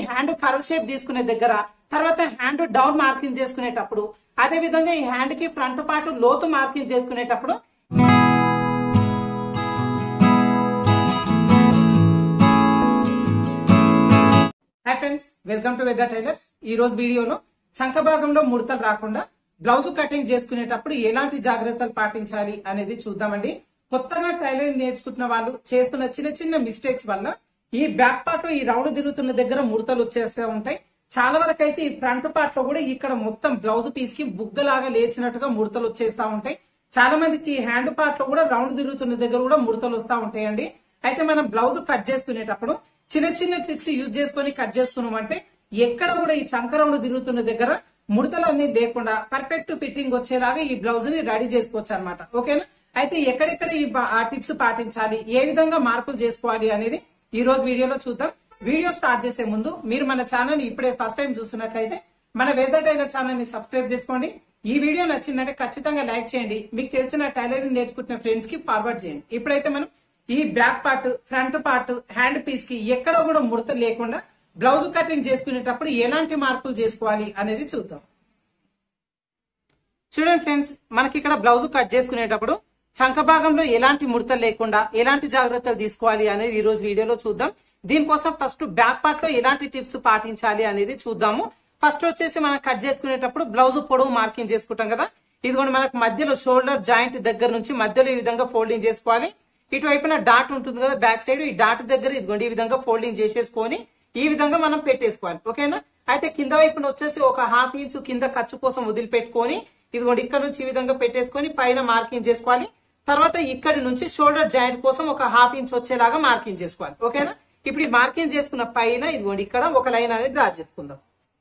hand curve shape తీసుకునే దగ్గర తర్వాత హ్యాండ్ డౌన్ మార్కింగ్ చేసుకునేటప్పుడు అదే విధంగా ఈ హ్యాండ్ కి ఫ్రంట్ పార్ట్ లోతు మార్కింగ్ చేసుకునేటప్పుడు hi friends welcome to weather tailors ఈ రోజు వీడియోలో చంక భాగంలో ముడతలు రాకుండా బ్లౌజ్ కటింగ్ చేసుకునేటప్పుడు ఎలాంటి జాగ్రత్తలు పాటించాలి అనేది చూద్దామండి కొత్తగా టైలరింగ్ నేర్చుకుంటున్న వాళ్ళు చేస్తున్న చిన్న చిన్న మిస్టేక్స్ వల్ల ఈ బ్యాక్ పార్ట్ లో ఈ రౌండ్ తిరుగుతున్న దగ్గర ముడతలు వచ్చేస్తూ ఉంటాయి చాలా వరకు అయితే ఈ ఫ్రంట్ పార్ట్ లో కూడా ఇక్కడ మొత్తం బ్లౌజ్ పీస్ కి బుగ్గలాగా లేచినట్టుగా ముడతలు వచ్చేస్తా ఉంటాయి చాలా మందికి ఈ హ్యాండ్ పార్ట్ లో కూడా రౌండ్ తిరుగుతున్న దగ్గర కూడా ముడతలు వస్తా ఉంటాయండి అయితే మనం బ్లౌజ్ కట్ చేసుకునేటప్పుడు చిన్న చిన్న ట్రిక్స్ యూజ్ చేసుకొని కట్ చేసుకున్నామంటే ఎక్కడ కూడా ఈ చంక రౌండ్ తిరుగుతున్న దగ్గర ముడతలు అన్ని లేకుండా పర్ఫెక్ట్ ఫిట్టింగ్ వచ్చేలాగా ఈ బ్లౌజ్ ని రెడీ చేసుకోవచ్చు అనమాట ఓకేనా అయితే ఎక్కడెక్కడ ఈ బ- ఆ టిప్స్ పాటించాలి ఏ విధంగా మార్పులు చేసుకోవాలి అనేది ఈ రోజు వీడియోలో చూద్దాం వీడియో స్టార్ట్ చేసే ముందు మీరు మన ఛానల్ ని ఇప్పుడే ఫస్ట్ టైం చూస్తున్నట్లయితే మన వెదర్ టైలర్ ఛానల్ ని సబ్స్క్రైబ్ చేసుకోండి ఈ వీడియో నచ్చిందంటే ఖచ్చితంగా లైక్ చేయండి మీకు తెలిసిన టైలరింగ్ నేర్చుకుంటున్న ఫ్రెండ్స్ కి ఫార్వర్డ్ చేయండి ఇప్పుడైతే మనం ఈ back part front part hand piece కి ఎక్కడ కూడా ముడత లేకుండా బ్లౌజ్ కటింగ్ చేసుకునేటప్పుడు ఎలాంటి మార్పులు చేసుకోవాలి అనేది చూద్దాం చూడండి ఫ్రెండ్స్ మనకి ఇక్కడ బ్లౌజ్ కట్ చేసుకునేటప్పుడు చంక భాగంలో ఎలాంటి ముడతలు లేకుండా ఎలాంటి జాగ్రత్తలు తీసుకోవాలి అనేది ఈ రోజు వీడియోలో చూద్దాం దీనికోసం ఫస్ట్ బ్యాక్ పార్ట్ లో ఎలాంటి టిప్స్ పాటించాలి అనేది చూద్దాము ఫస్ట్ వచ్చేసి మనం కట్ చేసుకునేటప్పుడు బ్లౌజ్ పొడవు మార్కింగ్ చేసుకుంటాం కదా ఇదిగోండి మనకు మధ్యలో షోల్డర్ జాయింట్ దగ్గర నుంచి మధ్యలో ఈ విధంగా ఫోల్డింగ్ చేసుకోవాలి ఇటువైపున డాట్ ఉంటుంది కదా బ్యాక్ సైడ్ ఈ డాట్ దగ్గర ఇదిగోండి ఈ విధంగా ఫోల్డింగ్ చేసేసుకొని ఈ విధంగా మనం పెట్టేసుకోవాలి ఓకేనా అయితే కింద వైపున వచ్చేసి ఒక హాఫ్ ఇంచు కింద ఖర్చు కోసం వదిలిపెట్టుకొని ఇదిగోండి ఇక్కడ నుంచి ఈ విధంగా పెట్టేసుకొని పైన మార్కింగ్ చేసుకోవాలి తర్వాత ఇక్కడి నుంచి షోల్డర్ జాయింట్ కోసం ఒక హాఫ్ ఇంచ్ వచ్చేలాగా మార్కింగ్ చేసుకోవాలి ఓకేనా ఇప్పుడు ఈ మార్కింగ్ చేసుకున్న పైన ఇదిగోండి ఇక్కడ ఒక లైన్ అనేది డ్రా చేసుకుందాం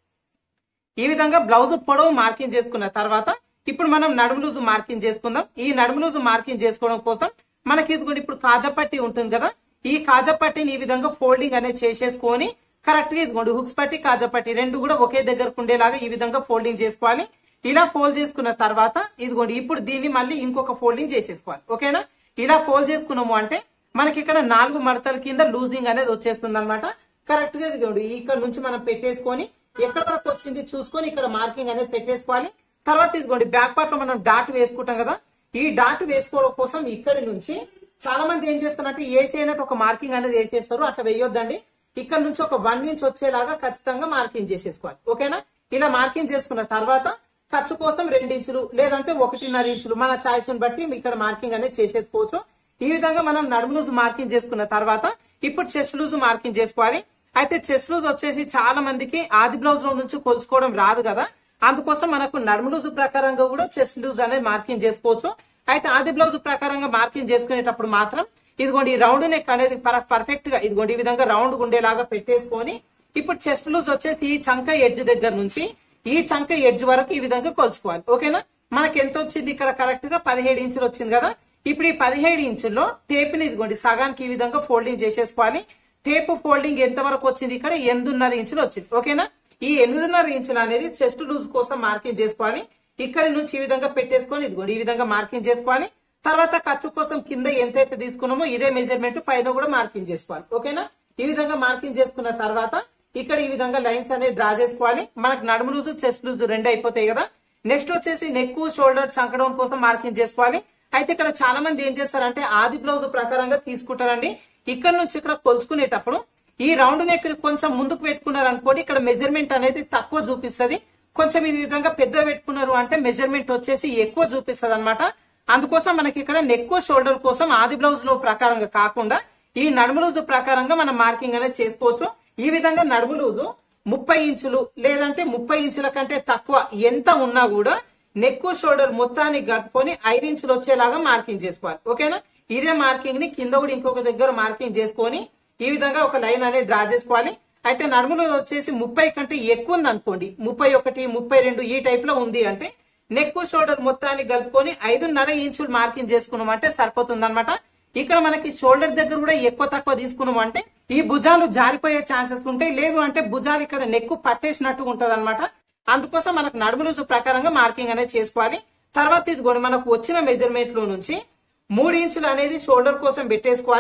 ఈ విధంగా బ్లౌజ్ పొడవు మార్కింగ్ చేసుకున్న తర్వాత ఇప్పుడు మనం నడుము లూజు మార్కింగ్ చేసుకుందాం ఈ నడుము లూజు మార్కింగ్ చేసుకోవడం కోసం మనకి ఇదిగోండి ఇప్పుడు కాజపట్టి ఉంటుంది కదా ఈ కాజపట్టిని ఈ విధంగా ఫోల్డింగ్ అనేది చేసేసుకొని కరెక్ట్ గా ఇదిగోండి హుక్స్ పట్టి కాజపట్టి రెండు కూడా ఒకే దగ్గరకు ఉండేలాగా ఈ విధంగా ఫోల్డింగ్ చేసుకోవాలి ఇలా ఫోల్డ్ చేసుకున్న తర్వాత ఇదిగోండి ఇప్పుడు దీన్ని మళ్ళీ ఇంకొక ఫోల్డింగ్ చేసేసుకోవాలి ఓకేనా ఇలా ఫోల్డ్ చేసుకున్నాము అంటే మనకి ఇక్కడ నాలుగు మడతల కింద లూజింగ్ అనేది వచ్చేస్తుంది అనమాట కరెక్ట్ గా ఇదిగోండి ఇక్కడ నుంచి మనం పెట్టేసుకొని ఎక్కడ వరకు వచ్చింది చూసుకొని ఇక్కడ మార్కింగ్ అనేది పెట్టేసుకోవాలి తర్వాత ఇదిగోండి బ్యాక్ పార్ట్ లో మనం డాట్ వేసుకుంటాం కదా ఈ డాట్ వేసుకోవడం కోసం ఇక్కడి నుంచి చాలా మంది ఏం చేస్తారంటే ఏ చేయనట్టు ఒక మార్కింగ్ అనేది వేసేస్తారు అట్లా వేయొద్దండి ఇక్కడ నుంచి ఒక వన్ ఇంచ్ వచ్చేలాగా ఖచ్చితంగా మార్కింగ్ చేసేసుకోవాలి ఓకేనా ఇలా మార్కింగ్ చేసుకున్న తర్వాత ఖర్చు కోసం రెండించులు లేదంటే ఒకటిన్నర ఇంచులు మన చాయిస్ ని బట్టి ఇక్కడ మార్కింగ్ అనేది చేసేసుకోవచ్చు ఈ విధంగా మనం నడుము లూజ్ మార్కింగ్ చేసుకున్న తర్వాత ఇప్పుడు చెస్ట్ లూజ్ మార్కింగ్ చేసుకోవాలి అయితే చెస్ట్ లూజ్ వచ్చేసి చాలా మందికి ఆది బ్లౌజ్ లో నుంచి కొలుచుకోవడం రాదు కదా అందుకోసం మనకు నడుము లూజ్ ప్రకారంగా కూడా చెస్ట్ లూజ్ అనేది మార్కింగ్ చేసుకోవచ్చు అయితే ఆది బ్లౌజ్ ప్రకారంగా మార్కింగ్ చేసుకునేటప్పుడు మాత్రం ఇదిగోండి ఈ రౌండ్ నెక్ అనేది పర్ఫెక్ట్ గా ఇదిగోండి ఈ విధంగా రౌండ్ ఉండేలాగా పెట్టేసుకొని ఇప్పుడు చెస్ట్ లూజ్ వచ్చేసి ఈ చంక ఎడ్జ్ దగ్గర నుంచి ఈ చంక ఎడ్జ్ వరకు ఈ విధంగా కొలుచుకోవాలి ఓకేనా మనకి ఎంత వచ్చింది ఇక్కడ కరెక్ట్ గా పదిహేడు ఇంచులు వచ్చింది కదా ఇప్పుడు ఈ పదిహేడు ఇంచుల్లో టేప్ ని ఇదిగోండి సగానికి ఈ విధంగా ఫోల్డింగ్ చేసేసుకోవాలి టేప్ ఫోల్డింగ్ ఎంత వరకు వచ్చింది ఇక్కడ ఎనిమిదిన్నర ఇంచులు వచ్చింది ఓకేనా ఈ ఎనిమిదిన్నర ఇంచులు అనేది చెస్ట్ లూజ్ కోసం మార్కింగ్ చేసుకోవాలి ఇక్కడ నుంచి ఈ విధంగా పెట్టేసుకొని ఇదిగోండి ఈ విధంగా మార్కింగ్ చేసుకోవాలి తర్వాత ఖర్చు కోసం కింద ఎంతైతే తీసుకున్నామో ఇదే మెజర్మెంట్ పైన కూడా మార్కింగ్ చేసుకోవాలి ఓకేనా ఈ విధంగా మార్కింగ్ చేసుకున్న తర్వాత ఇక్కడ ఈ విధంగా లైన్స్ అనేది డ్రా చేసుకోవాలి మనకు నడుము లూజు చెస్ట్ లూజు రెండు అయిపోతాయి కదా నెక్స్ట్ వచ్చేసి నెక్ షోల్డర్ చంకడం కోసం మార్కింగ్ చేసుకోవాలి అయితే ఇక్కడ చాలా మంది ఏం చేస్తారంటే ఆది బ్లౌజ్ ప్రకారంగా తీసుకుంటారండి ఇక్కడ నుంచి ఇక్కడ కొలుచుకునేటప్పుడు ఈ రౌండ్ నెక్ ని కొంచెం ముందుకు పెట్టుకున్నారు అనుకోండి ఇక్కడ మెజర్మెంట్ అనేది తక్కువ చూపిస్తది కొంచెం ఈ విధంగా పెద్ద పెట్టుకున్నారు అంటే మెజర్మెంట్ వచ్చేసి ఎక్కువ చూపిస్తది అనమాట అందుకోసం మనకి ఇక్కడ నెక్ షోల్డర్ కోసం ఆది బ్లౌజ్ లో ప్రకారంగా కాకుండా ఈ నడుము లూజు ప్రకారంగా మనం మార్కింగ్ అనేది చేసుకోవచ్చు ఈ విధంగా నడుము లూజు ముప్పై ఇంచులు లేదంటే ముప్పై ఇంచుల కంటే తక్కువ ఎంత ఉన్నా కూడా నెక్ షోల్డర్ మొత్తాన్ని కట్టుకొని ఐదు ఇంచులు వచ్చేలాగా మార్కింగ్ చేసుకోవాలి ఓకేనా ఇదే మార్కింగ్ ని కింద కూడా ఇంకొక దగ్గర మార్కింగ్ చేసుకొని ఈ విధంగా ఒక లైన్ అనేది డ్రా చేసుకోవాలి అయితే నడుములో వచ్చేసి ముప్పై కంటే ఎక్కువ ఉంది అనుకోండి ముప్పై ఒకటి ముప్పై రెండు ఈ టైప్ లో ఉంది అంటే నెక్ షోల్డర్ మొత్తాన్ని కలుపుకొని ఐదున్నర ఇంచులు మార్కింగ్ చేసుకున్నాం అంటే సరిపోతుంది అనమాట ఇక్కడ మనకి షోల్డర్ దగ్గర కూడా ఎక్కువ తక్కువ తీసుకున్నాం అంటే ఈ భుజాలు జారిపోయే ఛాన్సెస్ ఉంటాయి లేదు అంటే భుజాలు ఇక్కడ నెక్కు పట్టేసినట్టు ఉంటది అనమాట అందుకోసం మనకు నడుము లూజు ప్రకారంగా మార్కింగ్ అనేది చేసుకోవాలి తర్వాత ఇది కూడా మనకు వచ్చిన మెజర్మెంట్ లో నుంచి మూడు ఇంచులు అనేది షోల్డర్ కోసం పెట్టేసుకోవాలి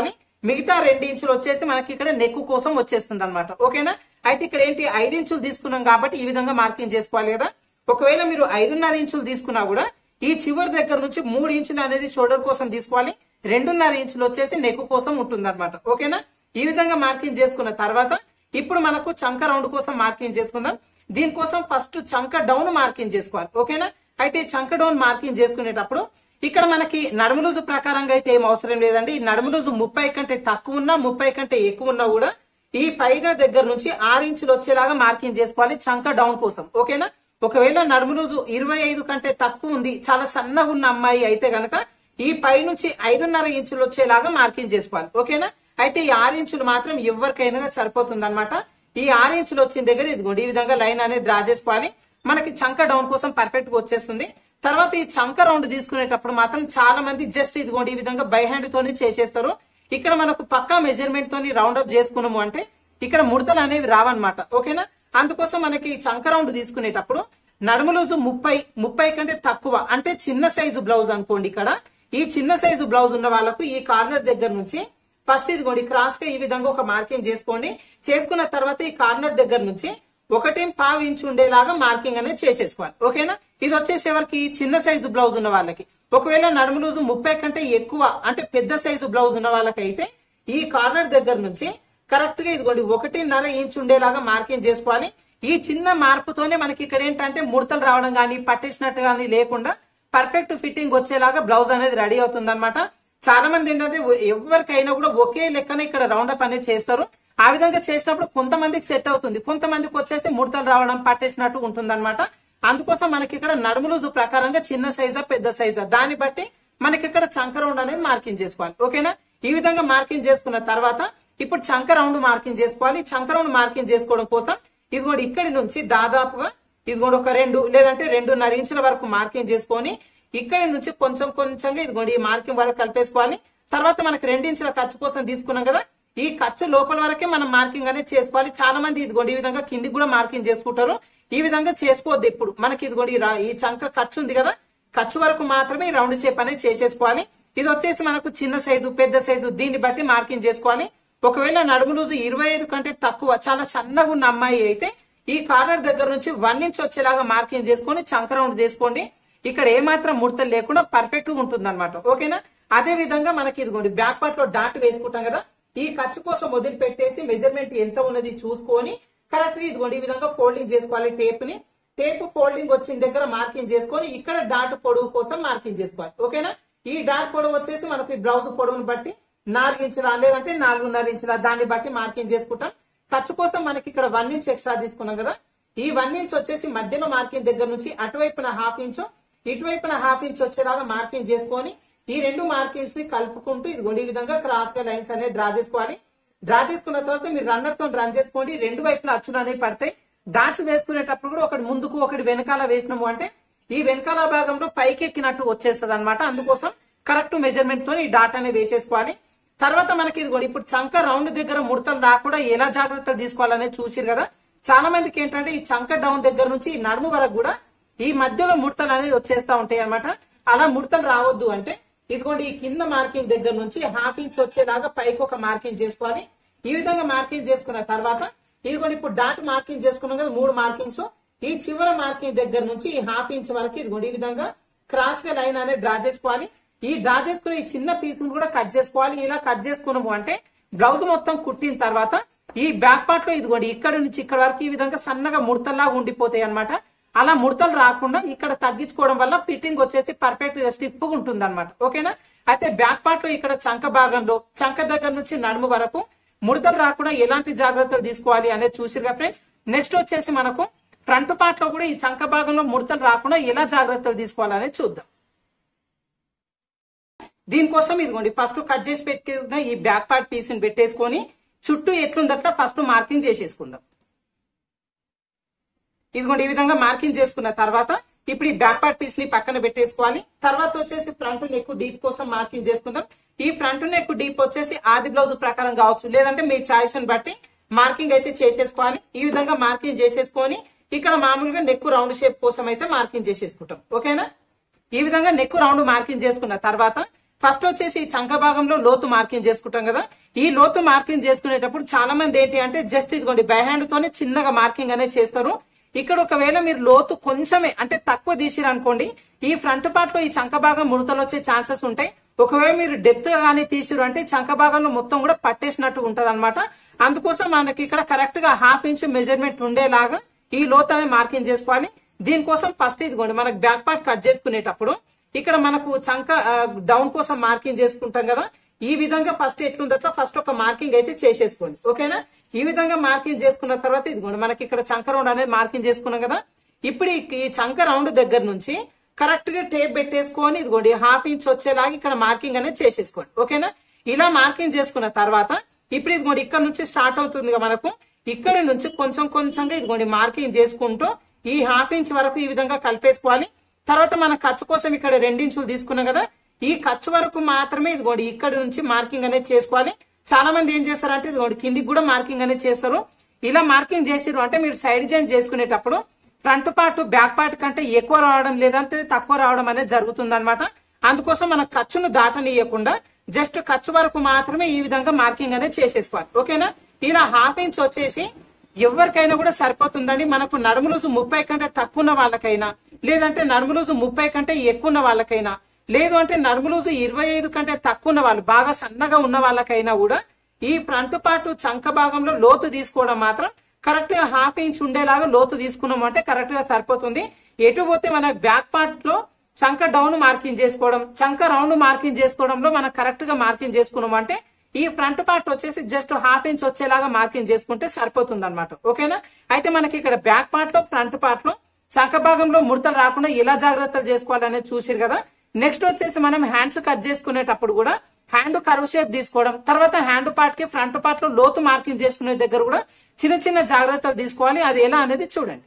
మిగతా రెండు ఇంచులు వచ్చేసి మనకి ఇక్కడ నెక్ కోసం వచ్చేస్తుంది అనమాట ఓకేనా అయితే ఇక్కడ ఏంటి ఐదు ఇంచులు తీసుకున్నాం కాబట్టి ఈ విధంగా మార్కింగ్ చేసుకోవాలి కదా ఒకవేళ మీరు ఐదున్నర ఇంచులు తీసుకున్నా కూడా ఈ చివరి దగ్గర నుంచి మూడు ఇంచులు అనేది షోల్డర్ కోసం తీసుకోవాలి రెండున్నర ఇంచులు వచ్చేసి నెక్ కోసం ఉంటుంది అనమాట ఓకేనా ఈ విధంగా మార్కింగ్ చేసుకున్న తర్వాత ఇప్పుడు మనకు చంక రౌండ్ కోసం మార్కింగ్ చేసుకుందాం దీనికోసం ఫస్ట్ చంక డౌన్ మార్కింగ్ చేసుకోవాలి ఓకేనా అయితే చంక డౌన్ మార్కింగ్ చేసుకునేటప్పుడు ఇక్కడ మనకి నడుము లూజు ప్రకారంగా అయితే ఏం అవసరం లేదండి ఈ నడుము లూజు ముప్పై కంటే తక్కువ ఉన్నా ముప్పై కంటే ఎక్కువ ఉన్నా కూడా ఈ పైన దగ్గర నుంచి ఆరు ఇంచులు వచ్చేలాగా మార్కింగ్ చేసుకోవాలి చంక డౌన్ కోసం ఓకేనా ఒకవేళ నడుము లూజు ఇరవై ఐదు కంటే తక్కువ ఉంది చాలా సన్నగా ఉన్న అమ్మాయి అయితే గనక ఈ పై నుంచి ఐదున్నర ఇంచులు వచ్చేలాగా మార్కింగ్ చేసుకోవాలి ఓకేనా అయితే ఈ ఆరు ఇంచులు మాత్రం ఎవరికైనా సరిపోతుంది అనమాట ఈ ఆరు ఇంచులు వచ్చిన దగ్గర ఇదిగోండి ఈ విధంగా లైన్ అనేది డ్రా చేసుకోవాలి మనకి చంక డౌన్ కోసం పర్ఫెక్ట్ గా వచ్చేస్తుంది తర్వాత ఈ చంక రౌండ్ తీసుకునేటప్పుడు మాత్రం చాలా మంది జస్ట్ ఇదిగోండి ఈ విధంగా బై హ్యాండ్ తోని చేసేస్తారు ఇక్కడ మనకు పక్కా మెజర్మెంట్ తోని రౌండ్ అప్ చేసుకున్నాము అంటే ఇక్కడ ముడతలు అనేవి రావన్నమాట ఓకేనా అందుకోసం మనకి ఈ చంక రౌండ్ తీసుకునేటప్పుడు నడుము లూజు ముప్పై ముప్పై కంటే తక్కువ అంటే చిన్న సైజు బ్లౌజ్ అనుకోండి ఇక్కడ ఈ చిన్న సైజు బ్లౌజ్ ఉన్న వాళ్ళకు ఈ కార్నర్ దగ్గర నుంచి ఫస్ట్ ఇదిగోండి క్రాస్ గా ఈ విధంగా ఒక మార్కింగ్ చేసుకోండి చేసుకున్న తర్వాత ఈ కార్నర్ దగ్గర నుంచి ఒకటి పావు ఇంచు ఉండేలాగా మార్కింగ్ అనేది చేసేసుకోవాలి ఓకేనా ఇది వచ్చేసి ఎవరికి చిన్న సైజు బ్లౌజ్ ఉన్న వాళ్ళకి ఒకవేళ నడుము లూజు ముప్పై కంటే ఎక్కువ అంటే పెద్ద సైజు బ్లౌజ్ ఉన్న వాళ్ళకైతే ఈ కార్నర్ దగ్గర నుంచి కరెక్ట్ గా ఇదిగోండి ఒకటిన్నర ఇంచు ఉండేలాగా మార్కింగ్ చేసుకోవాలి ఈ చిన్న మార్పుతోనే మనకి ఇక్కడ ఏంటంటే ముడతలు రావడం కానీ పట్టేసినట్టు కానీ లేకుండా పర్ఫెక్ట్ ఫిట్టింగ్ వచ్చేలాగా బ్లౌజ్ అనేది రెడీ అవుతుంది చాలా మంది ఏంటంటే ఎవరికైనా కూడా ఒకే లెక్కన ఇక్కడ రౌండప్ అనేది చేస్తారు ఆ విధంగా చేసినప్పుడు కొంతమందికి సెట్ అవుతుంది కొంతమందికి వచ్చేసి ముడతలు రావడం పట్టేసినట్టు ఉంటుంది అందుకోసం మనకి ఇక్కడ నడుము లూజు ప్రకారంగా చిన్న సైజా పెద్ద సైజా దాన్ని బట్టి మనకి ఇక్కడ చంక రౌండ్ అనేది మార్కింగ్ చేసుకోవాలి ఓకేనా ఈ విధంగా మార్కింగ్ చేసుకున్న తర్వాత ఇప్పుడు చంక రౌండ్ మార్కింగ్ చేసుకోవాలి చంక రౌండ్ మార్కింగ్ చేసుకోవడం కోసం ఇది కూడా ఇక్కడి నుంచి దాదాపుగా ఇది కూడా ఒక రెండు లేదంటే రెండున్నర ఇంచుల వరకు మార్కింగ్ చేసుకొని ఇక్కడి నుంచి కొంచెం కొంచెంగా ఇదిగోండి ఈ మార్కింగ్ వరకు కలిపేసుకోవాలి తర్వాత మనకి రెండించుల ఖర్చు కోసం తీసుకున్నాం కదా ఈ ఖర్చు లోపల వరకే మనం మార్కింగ్ అనేది చేసుకోవాలి చాలా మంది ఇదిగోండి ఈ విధంగా కిందికి కూడా మార్కింగ్ చేసుకుంటారు ఈ విధంగా చేసుకోవద్దు ఇప్పుడు మనకి ఇదిగోండి ఈ రా- ఈ చంక ఖర్చు ఉంది కదా ఖర్చు వరకు మాత్రమే ఈ రౌండ్ షేప్ అనేది చేసేసుకోవాలి ఇది వచ్చేసి మనకు చిన్న సైజు పెద్ద సైజు దీన్ని బట్టి మార్కింగ్ చేసుకోవాలి ఒకవేళ నడుము లూజు ఇరవై ఐదు కంటే తక్కువ చాలా సన్నగా ఉన్న అమ్మాయి అయితే ఈ కార్నర్ దగ్గర నుంచి వన్ ఇంచ్ వచ్చేలాగా మార్కింగ్ చేసుకొని చంక రౌండ్ చేసుకోండి ఇక్కడ ఏమాత్రం ముడతలు లేకుండా పర్ఫెక్ట్ గా ఉంటుంది అనమాట ఓకేనా అదే విధంగా మనకి ఇదిగోండి బ్యాక్ పార్ట్ లో డాట్ వేసుకుంటాం కదా ఈ ఖర్చు కోసం వదిలి పెట్టేసి మెజర్మెంట్ ఎంత ఉన్నది చూసుకొని కరెక్ట్ గా ఇదిగోండి ఈ విధంగా ఫోల్డింగ్ చేసుకోవాలి టేప్ ని టేప్ ఫోల్డింగ్ వచ్చిన దగ్గర మార్కింగ్ చేసుకొని ఇక్కడ డాట్ పొడవు కోసం మార్కింగ్ చేసుకోవాలి ఓకేనా ఈ డాట్ పొడవు వచ్చేసి మనకి ఈ బ్లౌజ్ పొడవును బట్టి నాలుగు ఇంచుల లేదంటే నాలుగున్నర ఇంచుల దాన్ని బట్టి మార్కింగ్ చేసుకుంటాం ఖర్చు కోసం మనకి ఇక్కడ వన్ ఇంచ్ ఎక్స్ట్రా తీసుకున్నాం కదా ఈ వన్ ఇంచ్ వచ్చేసి మధ్యలో మార్కింగ్ దగ్గర నుంచి అటువైపున హాఫ్ ఇంచు ఇటువైపున హాఫ్ ఇంచ్ వచ్చేలాగా మార్కింగ్ చేసుకొని ఈ రెండు మార్కింగ్స్ ని కలుపుకుంటూ ఇదిగోండి ఈ విధంగా క్రాస్ గా లైన్స్ అనేది డ్రా చేసుకోవాలి డ్రా చేసుకున్న తర్వాత మీరు రన్నర్ తో రన్ చేసుకోండి రెండు వైపుల అచ్చులు అనేవి పడతాయి డాట్స్ వేసుకునేటప్పుడు కూడా ఒకటి ముందుకు ఒకటి వెనకాల వేసినాము అంటే ఈ వెనకాల భాగంలో పైకి ఎక్కినట్టు వచ్చేస్తుంది అనమాట అందుకోసం కరెక్ట్ మెజర్మెంట్ తో ఈ డాట్ అనేది వేసేసుకోవాలి తర్వాత మనకి ఇదిగోండి ఇప్పుడు చంక రౌండ్ దగ్గర ముడతలు రాకుండా ఎలా జాగ్రత్తలు తీసుకోవాలనేది చూసిరు కదా చాలా మందికి ఏంటంటే ఈ చంక డౌన్ దగ్గర నుంచి ఈ నడుము వరకు కూడా ఈ మధ్యలో ముడతలు అనేది వచ్చేస్తా ఉంటాయి అన్నమాట అలా ముడతలు రావద్దు అంటే ఇదిగోండి ఈ కింద మార్కింగ్ దగ్గర నుంచి హాఫ్ ఇంచ్ వచ్చేలాగా పైకి ఒక మార్కింగ్ చేసుకోవాలి ఈ విధంగా మార్కింగ్ చేసుకున్న తర్వాత ఇదిగోండి ఇప్పుడు డాట్ మార్కింగ్ చేసుకున్నాం కదా మూడు మార్కింగ్స్ ఈ చివరి మార్కింగ్ దగ్గర నుంచి ఈ హాఫ్ ఇంచ్ వరకు ఇదిగోండి ఈ విధంగా క్రాస్ గా లైన్ అనేది డ్రా చేసుకోవాలి ఈ డ్రా చేసుకునే ఈ చిన్న పీస్ కూడా కట్ చేసుకోవాలి ఇలా కట్ చేసుకున్నాము అంటే బ్లౌజ్ మొత్తం కుట్టిన తర్వాత ఈ బ్యాక్ పార్ట్ లో ఇదిగోండి ఇక్కడ నుంచి ఇక్కడ వరకు ఈ విధంగా సన్నగా ముడతల్లాగా ఉండిపోతాయి అన్నమాట అలా ముడతలు రాకుండా ఇక్కడ తగ్గించుకోవడం వల్ల ఫిట్టింగ్ వచ్చేసి పర్ఫెక్ట్ గా స్టిప్ గా ఉంటుంది అనమాట ఓకేనా అయితే బ్యాక్ పార్ట్ లో ఇక్కడ చంక భాగంలో చంక దగ్గర నుంచి నడుము వరకు ముడతలు రాకుండా ఎలాంటి జాగ్రత్తలు తీసుకోవాలి అనేది చూసిరుగా ఫ్రెండ్స్ నెక్స్ట్ వచ్చేసి మనకు ఫ్రంట్ పార్ట్ లో కూడా ఈ చంక భాగంలో ముడతలు రాకుండా ఎలా జాగ్రత్తలు తీసుకోవాలనేది చూద్దాం దీనికోసం ఇదిగోండి ఫస్ట్ కట్ చేసి పెట్టుకున్న ఈ బ్యాక్ పార్ట్ పీస్ ని పెట్టేసుకొని చుట్టూ ఎట్లుందట్లా ఫస్ట్ మార్కింగ్ చేసేసుకుందాం ఇదిగోండి ఈ విధంగా మార్కింగ్ చేసుకున్న తర్వాత ఇప్పుడు ఈ బ్యాక్ పార్ట్ పీస్ ని పక్కన పెట్టేసుకోవాలి తర్వాత వచ్చేసి ఫ్రంట్ నెక్ డీప్ కోసం మార్కింగ్ చేసుకుందాం ఈ ఫ్రంట్ నెక్ డీప్ వచ్చేసి ఆది బ్లౌజ్ ప్రకారం కావచ్చు లేదంటే మీ చాయిస్ ని బట్టి మార్కింగ్ అయితే చేసేసుకోవాలి ఈ విధంగా మార్కింగ్ చేసేసుకొని ఇక్కడ మామూలుగా నెక్ రౌండ్ షేప్ కోసం అయితే మార్కింగ్ చేసేసుకుంటాం ఓకేనా ఈ విధంగా నెక్ రౌండ్ మార్కింగ్ చేసుకున్న తర్వాత ఫస్ట్ వచ్చేసి ఈ చంక భాగంలో లోతు మార్కింగ్ చేసుకుంటాం కదా ఈ లోతు మార్కింగ్ చేసుకునేటప్పుడు చాలా మంది ఏంటి అంటే జస్ట్ ఇదిగోండి బై హ్యాండ్ తోనే చిన్నగా మార్కింగ్ అనేది చేస్తారు ఇక్కడ ఒకవేళ మీరు లోతు కొంచెమే అంటే తక్కువ తీసిరు అనుకోండి ఈ ఫ్రంట్ పార్ట్ లో ఈ చంక భాగం ముడతలు వచ్చే ఛాన్సెస్ ఉంటాయి ఒకవేళ మీరు డెప్త్ గానీ తీసిరు అంటే చంక భాగంలో మొత్తం కూడా పట్టేసినట్టు ఉంటది అనమాట అందుకోసం మనకి ఇక్కడ కరెక్ట్ గా హాఫ్ ఇంచ్ మెజర్మెంట్ ఉండేలాగా ఈ లోతు అనేది మార్కింగ్ చేసుకోవాలి దీనికోసం ఫస్ట్ ఇదిగోండి మనకి బ్యాక్ పార్ట్ కట్ చేసుకునేటప్పుడు ఇక్కడ మనకు చంక డౌన్ కోసం మార్కింగ్ చేసుకుంటాం కదా ఈ విధంగా ఫస్ట్ ఎట్లుందో అట్లా ఫస్ట్ ఒక మార్కింగ్ అయితే చేసేసుకోండి ఓకేనా ఈ విధంగా మార్కింగ్ చేసుకున్న తర్వాత ఇదిగోండి మనకి ఇక్కడ చంక రౌండ్ అనేది మార్కింగ్ చేసుకున్నాం కదా ఇప్పుడు ఈ- ఈ చంక రౌండ్ దగ్గర నుంచి కరెక్ట్ గా టేప్ పెట్టేసుకొని ఇదిగోండి హాఫ్ ఇంచ్ వచ్చేలాగా ఇక్కడ మార్కింగ్ అనేది చేసేసుకోండి ఓకేనా ఇలా మార్కింగ్ చేసుకున్న తర్వాత ఇప్పుడు ఇదిగోండి ఇక్కడ నుంచి స్టార్ట్ అవుతుంది కదా మనకు ఇక్కడ నుంచి కొంచెం కొంచెంగా ఇదిగోండి మార్కింగ్ చేసుకుంటూ ఈ హాఫ్ ఇంచ్ వరకు ఈ విధంగా కలిపేసుకోవాలి తర్వాత మన ఖర్చు కోసం ఇక్కడ రెండించులు తీసుకున్నాం కదా ఈ ఖర్చు వరకు మాత్రమే ఇదిగోండి ఇక్కడ నుంచి మార్కింగ్ అనేది చేసుకోవాలి చాలా మంది ఏం చేస్తారంటే ఇదిగోండి కిందికి కూడా మార్కింగ్ అనేది చేస్తారు ఇలా మార్కింగ్ చేసిరు అంటే మీరు సైడ్ జాయిన్ చేసుకునేటప్పుడు ఫ్రంట్ పార్ట్ బ్యాక్ పార్ట్ కంటే ఎక్కువ రావడం లేదంటే తక్కువ రావడం అనేది జరుగుతుంది అనమాట అందుకోసం మన ఖర్చును దాటనీయకుండా జస్ట్ ఖర్చు వరకు మాత్రమే ఈ విధంగా మార్కింగ్ అనేది చేసేసుకోవాలి ఓకేనా ఇలా హాఫ్ ఇంచ్ వచ్చేసి ఎవరికైనా కూడా సరిపోతుందండి మనకు నడుము లూజు ముప్పై కంటే తక్కువ ఉన్న వాళ్ళకైనా లేదంటే నడుము లూజు ముప్పై కంటే ఎక్కువ ఉన్న వాళ్ళకైనా లేదు అంటే నడుము లూజు ఇరవై ఐదు కంటే తక్కువ ఉన్న వాళ్ళు బాగా సన్నగా ఉన్న వాళ్ళకైనా కూడా ఈ ఫ్రంట్ పార్ట్ చంక భాగంలో లోతు తీసుకోవడం మాత్రం కరెక్ట్ గా హాఫ్ ఇంచ్ ఉండేలాగా లోతు తీసుకున్నాం అంటే కరెక్ట్ గా సరిపోతుంది ఎటు పోతే మన బ్యాక్ పార్ట్ లో చంక డౌన్ మార్కింగ్ చేసుకోవడం చంక రౌండ్ మార్కింగ్ చేసుకోవడంలో మనం కరెక్ట్ గా మార్కింగ్ చేసుకున్నాం అంటే ఈ ఫ్రంట్ పార్ట్ వచ్చేసి జస్ట్ హాఫ్ ఇంచ్ వచ్చేలాగా మార్కింగ్ చేసుకుంటే సరిపోతుంది అనమాట ఓకేనా అయితే మనకి ఇక్కడ బ్యాక్ పార్ట్ లో ఫ్రంట్ పార్ట్ లో చంక భాగంలో ముడతలు రాకుండా ఎలా జాగ్రత్తలు చేసుకోవాలనేది చూసిరు కదా నెక్స్ట్ వచ్చేసి మనం హ్యాండ్స్ కట్ చేసుకునేటప్పుడు కూడా హ్యాండ్ కర్వ్ షేప్ తీసుకోవడం తర్వాత హ్యాండ్ పార్ట్ కి ఫ్రంట్ పార్ట్ లో లోతు మార్కింగ్ చేసుకునే దగ్గర కూడా చిన్న చిన్న జాగ్రత్తలు తీసుకోవాలి అది ఎలా అనేది చూడండి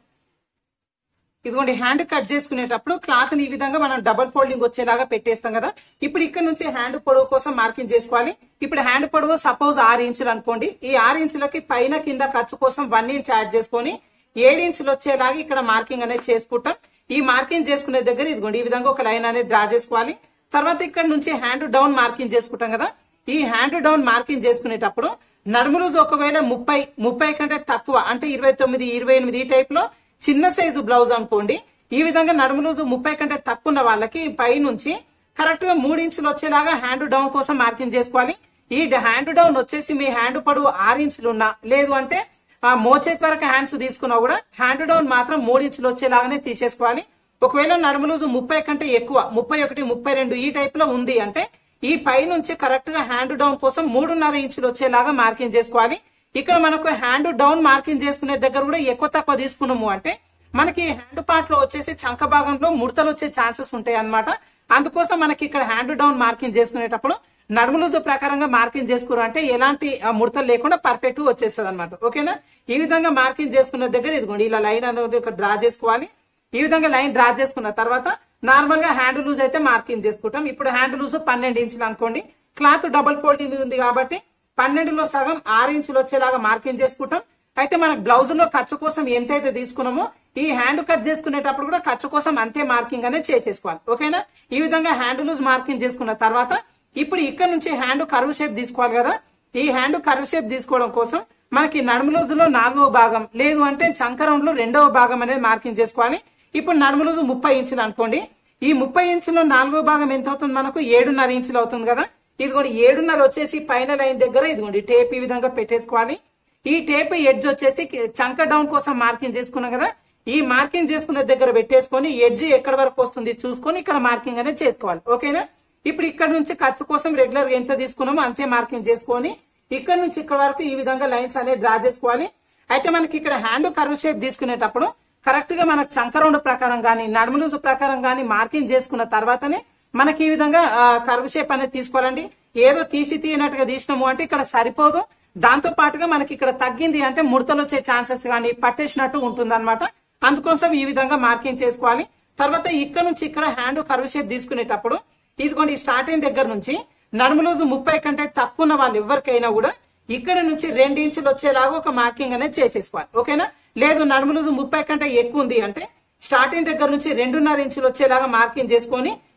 ఇదిగోండి హ్యాండ్ కట్ చేసుకునేటప్పుడు క్లాత్ ని ఈ విధంగా మనం డబుల్ ఫోల్డింగ్ వచ్చేలాగా పెట్టేస్తాం కదా ఇప్పుడు ఇక్కడ నుంచి హ్యాండ్ పొడవు కోసం మార్కింగ్ చేసుకోవాలి ఇప్పుడు హ్యాండ్ పొడవు సపోజ్ ఆరు ఇంచులు అనుకోండి ఈ ఆరు ఇంచులకి పైన కింద ఖర్చు కోసం వన్ ఇంచ్ యాడ్ చేసుకొని ఏడు ఇంచులు వచ్చేలాగా ఇక్కడ మార్కింగ్ అనేది చేసుకుంటాం ఈ మార్కింగ్ చేసుకునే దగ్గర ఇదిగోండి ఈ విధంగా ఒక లైన్ అనేది డ్రా చేసుకోవాలి తర్వాత ఇక్కడ నుంచి హ్యాండ్ డౌన్ మార్కింగ్ చేసుకుంటాం కదా ఈ హ్యాండ్ డౌన్ మార్కింగ్ చేసుకునేటప్పుడు నడుము లూజ్ ఒకవేళ ముప్పై ముప్పై కంటే తక్కువ అంటే ఇరవై తొమ్మిది ఇరవై ఎనిమిది ఈ టైప్ లో చిన్న సైజు బ్లౌజ్ అనుకోండి ఈ విధంగా నడుము లూజు ముప్పై కంటే తక్కువ ఉన్న వాళ్ళకి పై నుంచి కరెక్ట్ గా మూడు ఇంచులు వచ్చేలాగా హ్యాండ్ డౌన్ కోసం మార్కింగ్ చేసుకోవాలి ఈ హ్యాండ్ డౌన్ వచ్చేసి మీ హ్యాండ్ పొడవు ఆరు ఇంచులు ఉన్నా లేదు అంటే ఆ మోచేతి వరకు హ్యాండ్స్ తీసుకున్నా కూడా హ్యాండ్ డౌన్ మాత్రం మూడు ఇంచులు వచ్చేలాగానే తీసేసుకోవాలి ఒకవేళ నడుము లూజు ముప్పై కంటే ఎక్కువ ముప్పై ఒకటి ముప్పై రెండు ఈ టైప్ లో ఉంది అంటే ఈ పై నుంచి కరెక్ట్ గా హ్యాండ్ డౌన్ కోసం మూడున్నర ఇంచులు వచ్చేలాగా మార్కింగ్ చేసుకోవాలి ఇక్కడ మనకు హ్యాండ్ డౌన్ మార్కింగ్ చేసుకునే దగ్గర కూడా ఎక్కువ తక్కువ తీసుకున్నాము అంటే మనకి హ్యాండ్ పార్ట్ లో వచ్చేసి చంక భాగంలో ముడతలు వచ్చే ఛాన్సెస్ ఉంటాయి అన్నమాట అందుకోసం మనకి ఇక్కడ హ్యాండ్ డౌన్ మార్కింగ్ చేసుకునేటప్పుడు నడుము లూజు ప్రకారంగా మార్కింగ్ చేసుకురు అంటే ఎలాంటి ఆ, ముడతలు లేకుండా పర్ఫెక్ట్ వచ్చేస్తుంది అనమాట ఓకేనా ఈ విధంగా మార్కింగ్ చేసుకున్న దగ్గర ఇదిగోండి ఇలా లైన్ అనేది ఒక డ్రా చేసుకోవాలి ఈ విధంగా లైన్ డ్రా చేసుకున్న తర్వాత నార్మల్ గా హ్యాండ్ లూజ్ అయితే మార్కింగ్ చేసుకుంటాం ఇప్పుడు హ్యాండ్ లూజ్ పన్నెండు ఇంచులు అనుకోండి క్లాత్ డబుల్ ఫోల్డింగ్ ఉంది కాబట్టి పన్నెండులో సగం ఆరు ఇంచులు వచ్చేలాగా మార్కింగ్ చేసుకుంటాం అయితే మనకు బ్లౌజ్ లో ఖర్చు కోసం ఎంతైతే తీసుకున్నామో ఈ హ్యాండ్ కట్ చేసుకునేటప్పుడు కూడా ఖర్చు కోసం అంతే మార్కింగ్ అనేది చేసేసుకోవాలి ఓకేనా ఈ విధంగా హ్యాండ్ లూజ్ మార్కింగ్ చేసుకున్న తర్వాత ఇప్పుడు ఇక్కడ నుంచి హ్యాండ్ కర్వ్ షేప్ తీసుకోవాలి కదా ఈ హ్యాండ్ కర్వ్ షేప్ తీసుకోవడం కోసం మనకి నడుము లూజులో నాలుగవ భాగం లేదు అంటే చంకరంలో రెండవ భాగం అనేది మార్కింగ్ చేసుకోవాలి ఇప్పుడు నడుము లూజు ముప్పై ఇంచులు అనుకోండి ఈ ముప్పై ఇంచులో నాలుగో భాగం ఎంత అవుతుంది మనకు ఏడున్నర ఇంచులు అవుతుంది కదా ఇదిగోండి ఏడున్నర వచ్చేసి పైన లైన్ దగ్గర ఇదిగోండి టేప్ ఈ విధంగా పెట్టేసుకోవాలి ఈ టేప్ ఎడ్జ్ వచ్చేసి చంక డౌన్ కోసం మార్కింగ్ చేసుకున్నాం కదా ఈ మార్కింగ్ చేసుకునే దగ్గర పెట్టేసుకొని ఎడ్జ్ ఎక్కడ వరకు వస్తుంది చూసుకొని ఇక్కడ మార్కింగ్ అనేది చేసుకోవాలి ఓకేనా ఇప్పుడు ఇక్కడ నుంచి ఖర్చు కోసం రెగ్యులర్ గా ఎంత తీసుకున్నామో అంతే మార్కింగ్ చేసుకొని ఇక్కడ నుంచి ఇక్కడ వరకు ఈ విధంగా లైన్స్ అనేది డ్రా చేసుకోవాలి అయితే మనకి ఇక్కడ హ్యాండ్ కర్వ్ షేప్ తీసుకునేటప్పుడు కరెక్ట్ గా మనకు చంకరౌండ్ ప్రకారం గానీ నడుము లూజు ప్రకారం గానీ మార్కింగ్ చేసుకున్న తర్వాతనే మనకి ఈ విధంగా కర్వ్ షేప్ అనేది తీసుకోవాలండి ఏదో తీసి తీయనట్టుగా తీసినాము అంటే ఇక్కడ సరిపోదు దాంతో పాటుగా మనకి ఇక్కడ తగ్గింది అంటే ముడతలు వచ్చే ఛాన్సెస్ కానీ పట్టేసినట్టు ఉంటుంది అందుకోసం ఈ విధంగా మార్కింగ్ చేసుకోవాలి తర్వాత ఇక్కడ నుంచి ఇక్కడ హ్యాండ్ కర్వ్ షేప్ తీసుకునేటప్పుడు ఇదిగోండి స్టార్టింగ్ దగ్గర నుంచి నడుము లూజు ముప్పై కంటే తక్కువ ఉన్న వాళ్ళు ఎవరికైనా కూడా ఇక్కడ నుంచి రెండు ఇంచులు వచ్చేలాగా ఒక మార్కింగ్ అనేది చేసేసుకోవాలి ఓకేనా లేదు నడుము లూజు ముప్పై కంటే ఎక్కువ ఉంది అంటే స్టార్టింగ్ దగ్గర నుంచి రెండున్నర ఇంచులు వచ్చేలాగా మార్కింగ్ చేసుకొని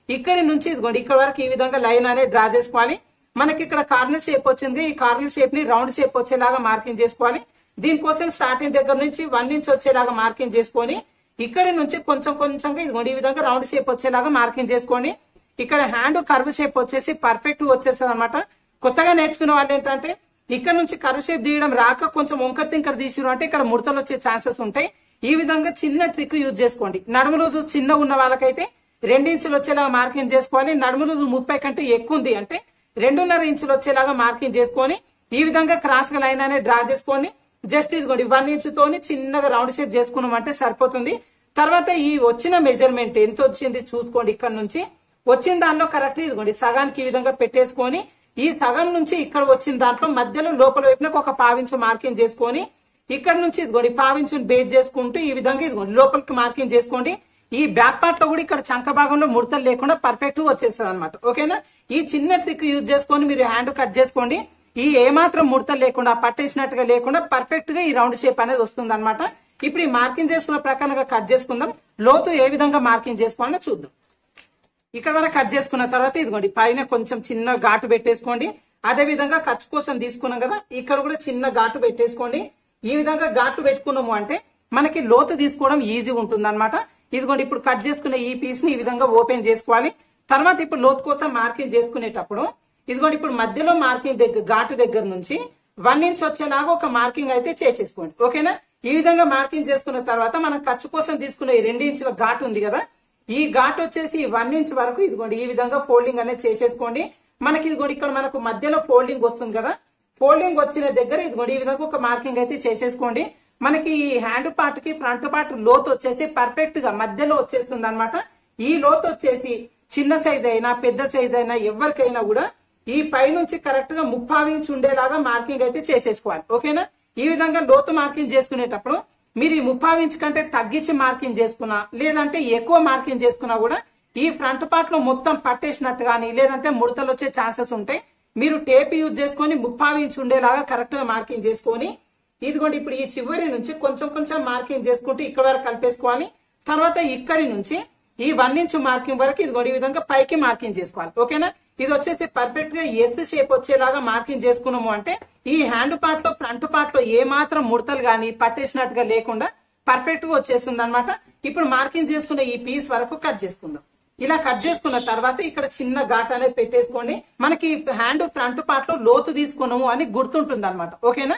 ఇక్కడి నుంచి ఇదిగోండి ఇక్కడ వరకు ఈ విధంగా లైన్ అనేది డ్రా చేసుకోవాలి మనకి ఇక్కడ కార్నర్ షేప్ వచ్చింది ఈ కార్నర్ షేప్ ని రౌండ్ షేప్ వచ్చేలాగా మార్కింగ్ చేసుకోవాలి దీనికోసం స్టార్టింగ్ దగ్గర నుంచి వన్ ఇంచ్ వచ్చేలాగా మార్కింగ్ చేసుకొని ఇక్కడి నుంచి కొంచెం కొంచెంగా ఇదిగోండి ఈ విధంగా రౌండ్ షేప్ వచ్చేలాగా మార్కింగ్ చేసుకోండి ఇక్కడ హ్యాండ్ కర్వ్ షేప్ వచ్చేసి పర్ఫెక్ట్ వచ్చేస్తుంది అనమాట కొత్తగా నేర్చుకునే వాళ్ళు ఏంటంటే ఇక్కడ నుంచి కర్వ్ షేప్ తీయడం రాక కొంచెం వంకర తింకర తీసిరు అంటే ఇక్కడ ముడతలు వచ్చే ఛాన్సెస్ ఉంటాయి ఈ విధంగా చిన్న ట్రిక్ యూజ్ చేసుకోండి నడుము రోజు చిన్న ఉన్న వాళ్ళకైతే రెండు ఇంచులు వచ్చేలాగా మార్కింగ్ చేసుకోవాలి నడుము రోజు ముప్పై కంటే ఎక్కువ ఉంది అంటే రెండున్నర ఇంచులు వచ్చేలాగా మార్కింగ్ చేసుకొని ఈ విధంగా క్రాస్ గా లైన్ అనేది డ్రా చేసుకొని జస్ట్ ఇదిగోండి వన్ ఇంచ్ తోని చిన్నగా రౌండ్ షేప్ చేసుకున్నామంటే సరిపోతుంది తర్వాత ఈ వచ్చిన మెజర్మెంట్ ఎంత వచ్చింది చూసుకోండి ఇక్కడ నుంచి వచ్చిన దానిలో కరెక్ట్ ఇదిగోండి సగానికి ఈ విధంగా పెట్టేసుకొని ఈ సగం నుంచి ఇక్కడ వచ్చిన దాంట్లో మధ్యలో లోపల వైపునకు ఒక పావించు మార్కింగ్ చేసుకొని ఇక్కడ నుంచి ఇదిగోండి పావించుని బేస్ చేసుకుంటూ ఈ విధంగా ఇదిగోండి లోపలికి మార్కింగ్ చేసుకోండి ఈ బ్యాక్ పార్ట్ లో కూడా ఇక్కడ చంక భాగంలో ముడతలు లేకుండా పర్ఫెక్ట్ గా వచ్చేస్తుంది అనమాట ఓకేనా ఈ చిన్న ట్రిక్ యూజ్ చేసుకొని మీరు హ్యాండ్ కట్ చేసుకోండి ఈ ఏమాత్రం ముడతలు లేకుండా పట్టేసినట్టుగా లేకుండా పర్ఫెక్ట్ గా ఈ రౌండ్ షేప్ అనేది వస్తుంది అనమాట ఇప్పుడు ఈ మార్కింగ్ చేసుకున్న ప్రకారంగా కట్ చేసుకుందాం లోతు ఏ విధంగా మార్కింగ్ చేసుకోవాలో చూద్దాం ఇక్కడ వరకు కట్ చేసుకున్న తర్వాత ఇదిగోండి పైన కొంచెం చిన్న ఘాటు పెట్టేసుకోండి అదే విధంగా ఖర్చు కోసం తీసుకున్నాం కదా ఇక్కడ కూడా చిన్న ఘాటు పెట్టేసుకోండి ఈ విధంగా ఘాట్లు పెట్టుకున్నాము అంటే మనకి లోతు తీసుకోవడం ఈజీగా ఉంటుంది అనమాట ఇదిగోండి ఇప్పుడు కట్ చేసుకున్న ఈ పీస్ ని ఈ విధంగా ఓపెన్ చేసుకోవాలి తర్వాత ఇప్పుడు లోతు కోసం మార్కింగ్ చేసుకునేటప్పుడు ఇదిగోండి ఇప్పుడు మధ్యలో మార్కింగ్ దగ్గర ఘాటు దగ్గర నుంచి వన్ ఇంచ్ వచ్చేలాగా ఒక మార్కింగ్ అయితే చేసేసుకోండి ఓకేనా ఈ విధంగా మార్కింగ్ చేసుకున్న తర్వాత మనం ఖర్చు కోసం తీసుకున్న ఈ రెండు ఇంచుల ఘాటు ఉంది కదా ఈ ఘాట్ వచ్చేసి వన్ ఇంచ్ వరకు ఇదిగోండి ఈ విధంగా ఫోల్డింగ్ అనేది చేసేసుకోండి మనకి ఇదిగోండి ఇక్కడ మనకు మధ్యలో ఫోల్డింగ్ వస్తుంది కదా ఫోల్డింగ్ వచ్చిన దగ్గర ఇదిగోండి ఈ విధంగా ఒక మార్కింగ్ అయితే చేసేసుకోండి మనకి ఈ హ్యాండ్ పార్ట్ కి ఫ్రంట్ పార్ట్ లోతు వచ్చేసి పర్ఫెక్ట్ గా మధ్యలో వచ్చేస్తుంది అనమాట ఈ లోతు వచ్చేసి చిన్న సైజ్ అయినా పెద్ద సైజ్ అయినా ఎవరికైనా కూడా ఈ పై నుంచి కరెక్ట్ గా ముప్పావు ఇంచ్ ఉండేలాగా మార్కింగ్ అయితే చేసేసుకోవాలి ఓకేనా ఈ విధంగా లోతు మార్కింగ్ చేసుకునేటప్పుడు మీరు ఈ ముప్పావు ఇంచ్ కంటే తగ్గించి మార్కింగ్ చేసుకున్నా లేదంటే ఎక్కువ మార్కింగ్ చేసుకున్నా కూడా ఈ ఫ్రంట్ పార్ట్ లో మొత్తం పట్టేసినట్టు కానీ లేదంటే ముడతలు వచ్చే ఛాన్సెస్ ఉంటాయి మీరు టేప్ యూజ్ చేసుకొని ముప్పావు ఇంచ్ ఉండేలాగా కరెక్ట్ గా మార్కింగ్ చేసుకొని ఇదిగోండి ఇప్పుడు ఈ చివరి నుంచి కొంచెం కొంచెం మార్కింగ్ చేసుకుంటూ ఇక్కడ వరకు కలిపేసుకోవాలి తర్వాత ఇక్కడి నుంచి ఈ వన్ ఇంచ్ మార్కింగ్ వరకు ఇదిగోండి ఈ విధంగా పైకి మార్కింగ్ చేసుకోవాలి ఓకేనా ఇది వచ్చేసి పర్ఫెక్ట్ గా ఎస్ షేప్ వచ్చేలాగా మార్కింగ్ చేసుకున్నాము అంటే ఈ హ్యాండ్ పార్ట్ లో ఫ్రంట్ పార్ట్ లో ఏ మాత్రం ముడతలు గాని పట్టేసినట్టుగా లేకుండా పర్ఫెక్ట్ గా వచ్చేస్తుంది అనమాట ఇప్పుడు మార్కింగ్ చేసుకున్న ఈ పీస్ వరకు కట్ చేసుకుందాం ఇలా కట్ చేసుకున్న తర్వాత ఇక్కడ చిన్న ఘాట్ అనేది పెట్టేసుకోండి మనకి హ్యాండ్ ఫ్రంట్ పార్ట్ లో లోతు తీసుకున్నాము అని గుర్తుంటుంది అనమాట ఓకేనా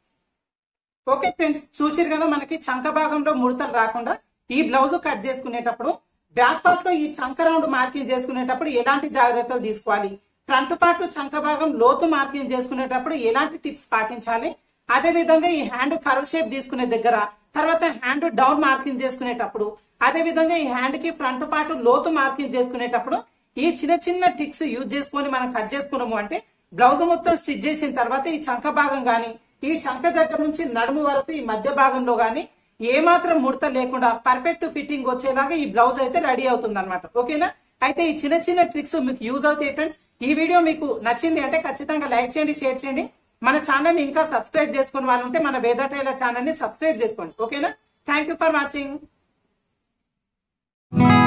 ఓకే ఫ్రెండ్స్ చూసిరు కదా మనకి చంక భాగంలో ముడతలు రాకుండా ఈ బ్లౌజ్ కట్ చేసుకునేటప్పుడు బ్యాక్ పార్ట్ లో ఈ చంక రౌండ్ మార్కింగ్ చేసుకునేటప్పుడు ఎలాంటి జాగ్రత్తలు తీసుకోవాలి ఫ్రంట్ పార్ట్ చంక భాగం లోతు మార్కింగ్ చేసుకునేటప్పుడు ఎలాంటి టిప్స్ పాటించాలి అదే విధంగా ఈ హ్యాండ్ కర్వ్ షేప్ తీసుకునే దగ్గర తర్వాత హ్యాండ్ డౌన్ మార్కింగ్ చేసుకునేటప్పుడు అదే విధంగా ఈ హ్యాండ్ కి ఫ్రంట్ పార్ట్ లోతు మార్కింగ్ చేసుకునేటప్పుడు ఈ చిన్న చిన్న టిక్స్ యూజ్ చేసుకొని మనం కట్ చేసుకున్నాము అంటే బ్లౌజ్ మొత్తం స్టిచ్ చేసిన తర్వాత ఈ చంక భాగం గాని ఈ చంక దగ్గర నుంచి నడుము వరకు ఈ మధ్య భాగంలో గాని ఏ మాత్రం ముడత లేకుండా పర్ఫెక్ట్ ఫిట్టింగ్ వచ్చేలాగా ఈ బ్లౌజ్ అయితే రెడీ అవుతుంది అనమాట ఓకేనా అయితే ఈ చిన్న చిన్న ట్రిక్స్ మీకు యూజ్ అవుతాయి ఫ్రెండ్స్ ఈ వీడియో మీకు నచ్చింది అంటే ఖచ్చితంగా లైక్ చేయండి షేర్ చేయండి మన ఛానల్ ని ఇంకా సబ్స్క్రైబ్ చేసుకుని వాళ్ళు ఉంటే మన వేద టైలర్ ఛానల్ ని సబ్స్క్రైబ్ చేసుకోండి ఓకేనా థ్యాంక్ యూ ఫర్ వాచింగ్